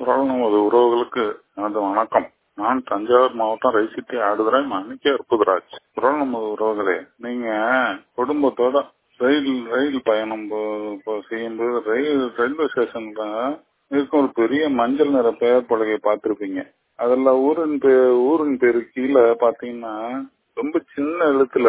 குரல் நமது உறவுகளுக்கு எனது வணக்கம் நான் தஞ்சாவூர் மாவட்டம் ரைசிட்டி ஆடுதுறை மாணிக்க அற்புதராஜ் குரல் நமது உறவுகளே நீங்க குடும்பத்தோட ரயில் ரயில் பயணம் போ- போ- செய்யும்போது ரயில் ரயில்வே ஸ்டேஷன்ல இருக்கும் ஒரு பெரிய மஞ்சள் நிற பெயர் பலகை பார்த்திருப்பீங்க அதுல ஊரின் பேர் ஊரின் பேரு கீழே பாத்தீங்கன்னா ரொம்ப சின்ன எழுத்துல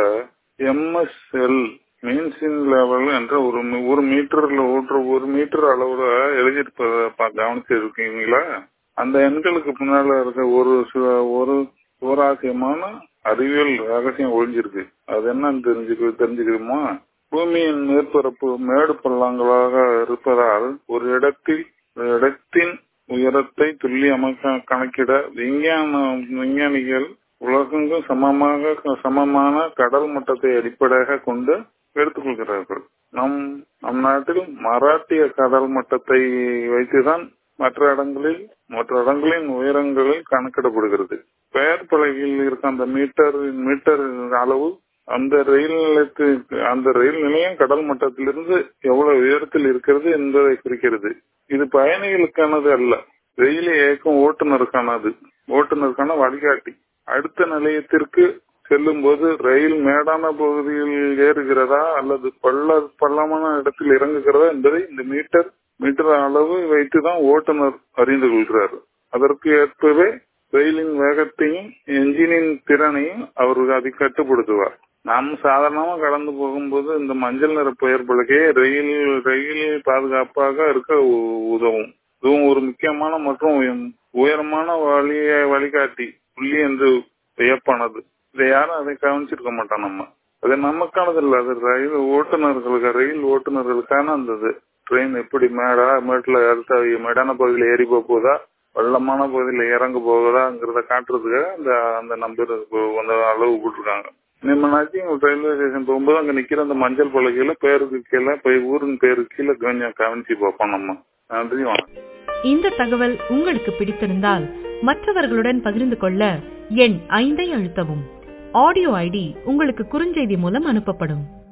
எம்எஸ்எல் மீன்சின் லெவல் என்ற ஒரு மீ- ஒரு மீட்டர்ல ஓட்டுற ஒரு மீட்டர் அளவுல எழுதியிருப்பத பா- கவனிச்சு இருக்கீங்களா அந்த எண்களுக்கு பின்னால இருக்க ஒரு சு- ஒரு சுவராசியமான அறிவியல் ரகசியம் ஒழிஞ்சிருக்கு அது என்னன்னு தெரிஞ்சுக்க தெரிஞ்சுக்கிறோமா பூமியின் மேற்பரப்பு மேடு பள்ளங்களாக இருப்பதால் ஒரு இடத்தில் ஒரு இடத்தின் உயரத்தை துல்லியமாக கணக்கிட விஞ்ஞான விஞ்ஞானிகள் உலகெங்கும் சமமாக சமமான கடல் மட்டத்தை அடிப்படையாக கொண்டு எடுத்துக்கொள்கிறார்கள் நம் நம் நாட்டில் மராட்டிய கடல் மட்டத்தை வைத்துதான் மற்ற இடங்களில் மற்ற இடங்களின் உயரங்களில் கணக்கிடப்படுகிறது பெயர் பலகையில் இருக்க அந்த மீட்டர் மீட்டர் அளவு அந்த ரயில் நிலையத்துக்கு அந்த ரயில் நிலையம் கடல் மட்டத்திலிருந்து எவ்வளவு உயரத்தில் இருக்கிறது என்பதை குறிக்கிறது இது பயணிகளுக்கானது அல்ல ரயிலை இயக்கும் ஓட்டுநருக்கானது ஓட்டுநருக்கான வழிகாட்டி அடுத்த நிலையத்திற்கு செல்லும் போது ரயில் மேடான பகுதியில் ஏறுகிறதா அல்லது பள்ள பள்ளமான இடத்தில் இறங்குகிறதா என்பதை இந்த மீட்டர் மீட்டர் அளவு வைத்துதான் ஓட்டுநர் அறிந்து கொள்கிறார் அதற்கு ஏற்பவே ரயிலின் வேகத்தையும் என்ஜினின் திறனையும் அவர் அதை கட்டுப்படுத்துவார் நாம் சாதாரணமா கடந்து போகும்போது இந்த மஞ்சள் நிற பெயர் பலகையே ரயில் ரயில் பாதுகாப்பாக இருக்க உ- உதவும் இதுவும் ஒரு முக்கியமான மற்றும் உயம்- உயரமான வழிய வழிகாட்டி புள்ளி என்று வியப்பானது இதை யாரும் அதை கவனிச்சிருக்க மாட்டோம் நம்ம அது நமக்கானது இல்ல அது ரயில் ஓட்டுநர்களுக்கு ரயில் ஓட்டுநர்களுக்கான அந்த இது ட்ரெயின் எப்படி மேடா மேட்ல அடுத்த மேடான பகுதியில் ஏறி போக போதா பள்ளமான பகுதியில் இறங்க போகுதாங்கிறத காட்டுறதுக்காக அந்த அந்த நம்பர் அந்த அளவு போட்டிருக்காங்க நம்ம நாச்சும் ரயில்வே ஸ்டேஷன் போகும்போது அங்க நிக்கிற அந்த மஞ்சள் பலகையில பேருக்கு கீழே போய் ஊரின் பேருக்கு கீழே கொஞ்சம் கவனிச்சு பார்ப்போம் நம்ம நன்றி வணக்கம் இந்த தகவல் உங்களுக்கு பிடித்திருந்தால் மற்றவர்களுடன் பகிர்ந்து கொள்ள எண் ஐந்தை அழுத்தவும் ஆடியோ ஐடி உங்களுக்கு குறுஞ்செய்தி மூலம் அனுப்பப்படும்